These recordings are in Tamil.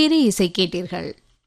திரை இசை கேட்டீர்கள்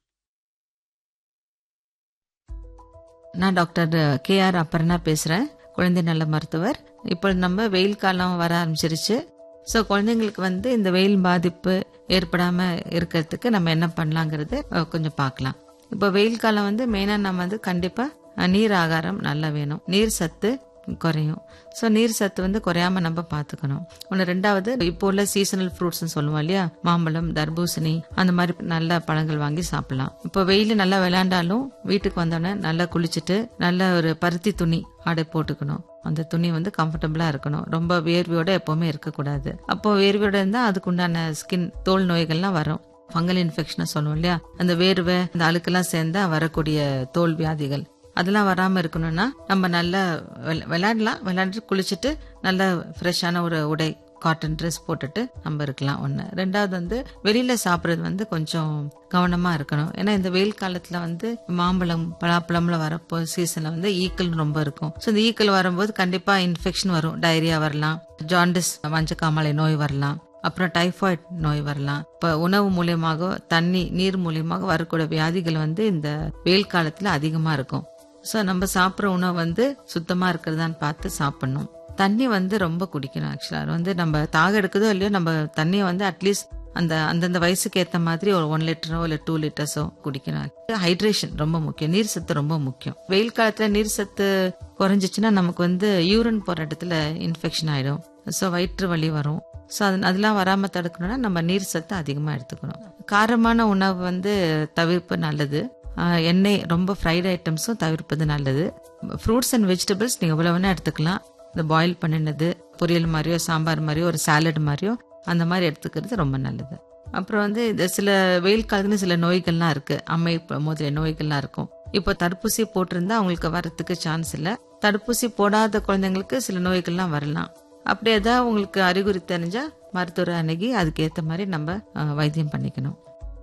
நான் டாக்டர் கே ஆர் அப்பர்ணா பேசுகிறேன் குழந்தை நல மருத்துவர் இப்போ நம்ம வெயில் காலம் வர ஆரம்பிச்சிருச்சு ஸோ குழந்தைங்களுக்கு வந்து இந்த வெயில் பாதிப்பு ஏற்படாமல் இருக்கிறதுக்கு நம்ம என்ன பண்ணலாங்கிறது அஹ், கொஞ்சம் பார்க்கலாம் இப்போ வெயில் காலம் வந்து மெயினாக நம்ம வந்து கண்டிப்பாக நீர் ஆகாரம் நல்லா வேணும் நீர் சத்து குறையும் ஸோ நீர் சத்து வந்து குறையாம நம்ம பார்த்துக்கணும் ஒன்று ரெண்டாவது இப்போ உள்ள சீசனல் ஃப்ரூட்ஸ்னு சொல்லுவோம் இல்லையா மாம்பழம் தர்பூசணி அந்த மாதிரி நல்ல பழங்கள் வாங்கி சாப்பிடலாம் இப்போ வெயில் நல்லா விளையாண்டாலும் வீட்டுக்கு வந்தோடனே நல்லா குளிச்சுட்டு நல்ல ஒரு பருத்தி துணி ஆடை போட்டுக்கணும் அந்த துணி வந்து கம்ஃபர்டபுளா இருக்கணும் ரொம்ப வேர்வையோட எப்பவுமே இருக்கக்கூடாது அப்போ வேர்வையோட இருந்தா அதுக்கு உண்டான ஸ்கின் தோல் நோய்கள்லாம் வரும் ஃபங்கல் இன்ஃபெக்ஷன் சொல்லுவோம் இல்லையா அந்த வேர்வை அந்த அழுக்கெல்லாம் சேர்ந்தா வரக்கூடிய தோல் வியாதிகள் அதெல்லாம் வராம இருக்கணும்னா நம்ம நல்லா விள- விளையாடலாம் விளையாண்டு குளிச்சுட்டு நல்ல ஃப்ரெஷ்ஷான ஒரு உடை காட்டன் ட்ரெஸ் போட்டுட்டு நம்ம இருக்கலாம் ஒன்று ரெண்டாவது வந்து வெளியில சாப்பிட்றது வந்து கொஞ்சம் கவனமா இருக்கணும் ஏன்னா இந்த வெயில் காலத்துல வந்து மாம்பழம் பலாப்பழம்ல வரப்போ சீசன்ல வந்து ஈக்கள் ரொம்ப இருக்கும் ஸோ இந்த ஈக்கள் வரும்போது கண்டிப்பா இன்ஃபெக்ஷன் வரும் டயரியா வரலாம் ஜாண்டிஸ் மஞ்சக்காமலை நோய் வரலாம் அப்புறம் டைஃபாய்டு நோய் வரலாம் இப்போ உணவு மூலியமாக தண்ணி நீர் மூலியமாக வரக்கூடிய வியாதிகள் வந்து இந்த வெயில் காலத்துல அதிகமா இருக்கும் ஸோ நம்ம சாப்பிட்ற உணவு வந்து சுத்தமா இருக்கிறதான்னு பார்த்து சாப்பிடணும் தண்ணி வந்து ரொம்ப குடிக்கணும் ஆக்சுவலாக வந்து நம்ம தாக எடுக்குதோ இல்லையோ நம்ம தண்ணியை வந்து அட்லீஸ்ட் அந்த அந்தந்த வயசுக்கு ஏற்ற மாதிரி ஒரு ஒன் லிட்டரோ இல்லை டூ லிட்டர்ஸோ குடிக்கணும் ஹைட்ரேஷன் ரொம்ப முக்கியம் நீர் சத்து ரொம்ப முக்கியம் வெயில் காலத்துல நீர் சத்து குறைஞ்சிச்சுன்னா நமக்கு வந்து யூரின் போற இடத்துல இன்ஃபெக்ஷன் ஆயிடும் ஸோ வயிற்று வலி வரும் ஸோ அது அதெல்லாம் வராம தடுக்கணும்னா நம்ம நீர் சத்து அதிகமா எடுத்துக்கணும் காரமான உணவு வந்து தவிர்ப்பு நல்லது ஆஹ் எண்ணெய் ரொம்ப ஃப்ரைட் ஐட்டம்ஸும் தவிர்ப்பது நல்லது ஃப்ரூட்ஸ் அண்ட் வெஜிடபிள்ஸ் நீங்கள் எவ்வளோ வேணால் எடுத்துக்கலாம் இந்த பாயில் பண்ணினது பொரியல் மாதிரியோ சாம்பார் மாதிரியோ ஒரு சாலட் மாதிரியோ அந்த மாதிரி எடுத்துக்கிறது ரொம்ப நல்லது அப்புறம் வந்து இந்த சில வெயில் காலத்துல சில நோய்கள்லாம் இருக்கு அம்மை ப- முதலிய நோய்கள்லாம் இருக்கும் இப்போ தடுப்பூசி போட்டிருந்தா அவங்களுக்கு வரத்துக்கு சான்ஸ் இல்லை தடுப்பூசி போடாத குழந்தைங்களுக்கு சில நோய்கள்லாம் வரலாம் அப்படி ஏதாவது உங்களுக்கு அறிகுறி தெரிஞ்சா மருத்துவரை அணுகி அதுக்கேற்ற மாதிரி நம்ம ஆஹ், வைத்தியம் பண்ணிக்கணும்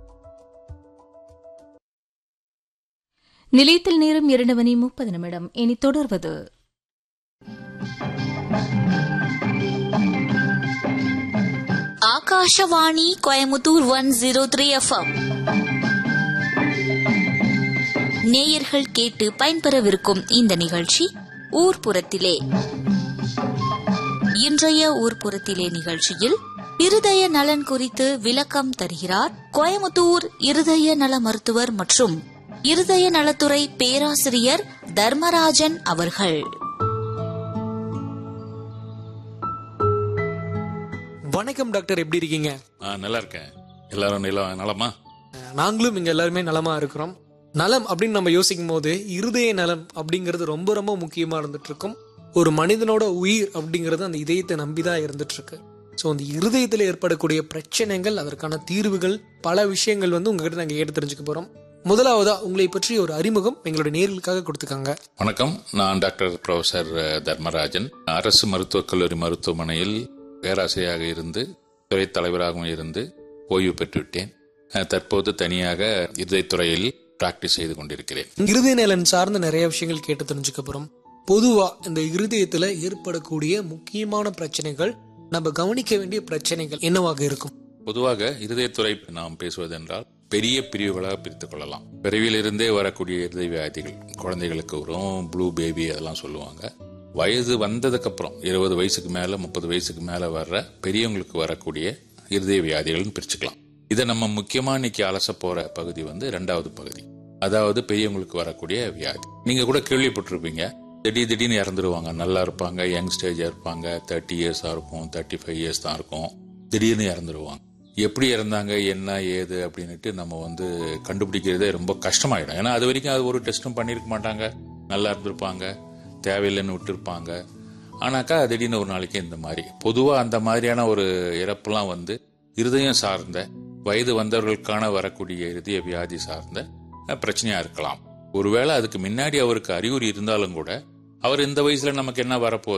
நிலையத்தில் நேரம் இரண்டு மணி முப்பது நிமிடம் இனி தொடர்வது Akashvani Coimbatore one zero three FM நேயர்கள் கேட்டு பயன்பெறவிருக்கும் இந்த நிகழ்ச்சி ஊர்ப்புறத்திலே இன்றைய ஊர்ப்புறத்திலே நிகழ்ச்சியில் இருதய நலன் குறித்து விளக்கம் தருகிறார் கோயமுத்தூர் இருதய நல மருத்துவர் மற்றும் இருதய நலத்துறை பேராசிரியர் தர்மராஜன் அவர்கள் வணக்கம் டாக்டர் எப்படி இருக்கீங்க ஆ நல்லா இருக்கேன் எல்லாரும் நில நலமா அஹ் நாங்களும் இங்க எல்லாருமே நலமா இருக்கிறோம் நலம் அப்படின்னு நம்ம யோசிக்கும் போது இருதய நலம் அப்படிங்கிறது ரொம்ப ரொம்ப முக்கியமா இருந்துட்டு இருக்கும் ஒரு மனிதனோட உயிர் அப்படிங்கிறது அந்த இதயத்தை நம்பிதான் இருந்துட்டு இருக்கு ஸோ அந்த இருதயத்தில் ஏற்படக்கூடிய பிரச்சனைகள் அதற்கான தீர்வுகள் பல விஷயங்கள் வந்து உங்ககிட்ட நாங்கள் கேட்டு தெரிஞ்சுக்க போறோம் முதலாவதா உங்களை பற்றி ஒரு அறிமுகம் எங்களுடைய நேர்களுக்காக கொடுத்துக்காங்க வணக்கம் நான் டாக்டர் ப்ரொஃபசர் தர்மராஜன் அரசு மருத்துவக் கல்லூரி மருத்துவமனையில் பேராசிரியராக இருந்து துறை தலைவராகவும் இருந்து ஓய்வு பெற்றுவிட்டேன் அஹ், தற்போது தனியாக இதயத்துறையில் பிராக்டிஸ் செய்து கொண்டிருக்கிறேன் இருதய நலன் சார்ந்த நிறைய விஷயங்கள் கேட்டு தெரிஞ்சுக்க போறோம் பொதுவா இந்த இருதயத்துல ஏற்படக்கூடிய முக்கியமான பிரச்சனைகள் நம்ம கவனிக்க வேண்டிய பிரச்சனைகள் என்னவாக இருக்கும் பொதுவாக இருதயத்துறை நாம் பேசுவதென்றால் பெரிய பிரிவுகளாக பிரித்துக் கொள்ளலாம் பிறவியில் இருந்தே வரக்கூடிய இருதய வியாதிகள் குழந்தைகளுக்கு வரும் ப்ளூ பேபி அதெல்லாம் சொல்லுவாங்க வயது வந்ததுக்கு அப்புறம் இருபது வயசுக்கு மேல முப்பது வயசுக்கு மேல வர்ற பெரியவங்களுக்கு வரக்கூடிய இருதய வியாதிகள்னு பிரிச்சுக்கலாம் இதை நம்ம முக்கியமா இன்னைக்கு அலச போற பகுதி வந்து ரெண்டாவது பகுதி அதாவது பெரியவங்களுக்கு வரக்கூடிய வியாதி நீங்க கூட கேள்விப்பட்டிருப்பீங்க திடீர் திடீர்னு இறந்துருவாங்க நல்லா இருப்பாங்க யங் ஸ்டேஜா இருப்பாங்க தேர்ட்டி இயர்ஸா இருக்கும் தேர்ட்டி ஃபைவ் இயர்ஸ் தான் இருக்கும் திடீர்னு இறந்துருவாங்க எப்படி இறந்தாங்க என்ன ஏது அப்படின்னுட்டு நம்ம வந்து கண்டுபிடிக்கிறதே ரொம்ப கஷ்டமாயிடும் ஏன்னா அது வரைக்கும் அது ஒரு டெஸ்ட்டும் பண்ணியிருக்க மாட்டாங்க நல்லா இருந்திருப்பாங்க தேவையில்லைன்னு விட்டுருப்பாங்க ஆனாக்கா திடீர்னு ஒரு நாளைக்கு இந்த மாதிரி பொதுவாக அந்த மாதிரியான ஒரு இறப்புலாம் வந்து இருதயம் சார்ந்த வயது வந்தவர்களுக்கான வரக்கூடிய இருதய வியாதி சார்ந்த அஹ், பிரச்சனையா இருக்கலாம் ஒருவேளை அதுக்கு முன்னாடி அவருக்கு அறிகுறி இருந்தாலும் கூட அவர் இந்த வயசுல நமக்கு என்ன வரப்போகுது